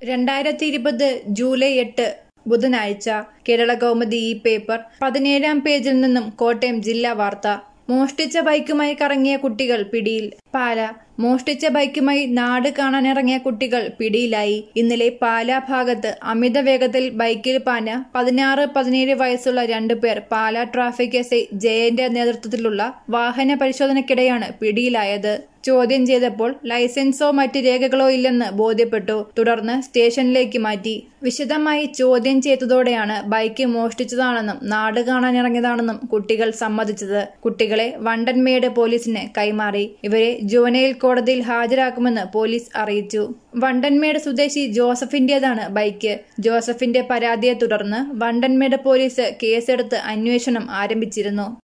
രണ്ടായിരത്തി ഇരുപത് ജൂലൈ എട്ട് ബുധനാഴ്ച കേരള കൗമുദി ഈ പേപ്പർ പതിനേഴാം പേജിൽ നിന്നും കോട്ടയം ജില്ലാ വാർത്ത മോഷ്ടിച്ച ബൈക്കുമായി കറങ്ങിയ കുട്ടികൾ പിടിയിൽ പാല മോഷ്ടിച്ച ബൈക്കുമായി നാട് കാണാനിറങ്ങിയ കുട്ടികൾ പിടിയിലായി ഇന്നലെ പാലാ ഭാഗത്ത് അമിത വേഗത്തിൽ ബൈക്കിൽ പാഞ്ഞ പതിനാറ് പതിനേഴ് വയസ്സുള്ള രണ്ടുപേർ പാലാ ട്രാഫിക് എസ് ഐ ജയന്റെ നേതൃത്വത്തിലുള്ള വാഹന പരിശോധനയ്ക്കിടെയാണ് പിടിയിലായത് ചോദ്യം ചെയ്തപ്പോൾ ലൈസൻസോ മറ്റ് രേഖകളോ ഇല്ലെന്ന് ബോധ്യപ്പെട്ടു തുടർന്ന് സ്റ്റേഷനിലേക്ക് മാറ്റി വിശദമായി ചോദ്യം ചെയ്തതോടെയാണ് ബൈക്ക് മോഷ്ടിച്ചതാണെന്നും നാട് കാണാനിറങ്ങിയതാണെന്നും കുട്ടികൾ സമ്മതിച്ചത് കുട്ടികളെ വണ്ടൻമേട് പോലീസിന് കൈമാറി ഇവരെ ജുവനൈൽ കോടതിയിൽ ഹാജരാക്കുമെന്ന് പോലീസ് അറിയിച്ചു വണ്ടൻമേട് സ്വദേശി ജോസഫിന്റേതാണ് ബൈക്ക് ജോസഫിന്റെ പരാതിയെ തുടർന്ന് വണ്ടൻമേട് പോലീസ് കേസെടുത്ത് അന്വേഷണം ആരംഭിച്ചിരുന്നു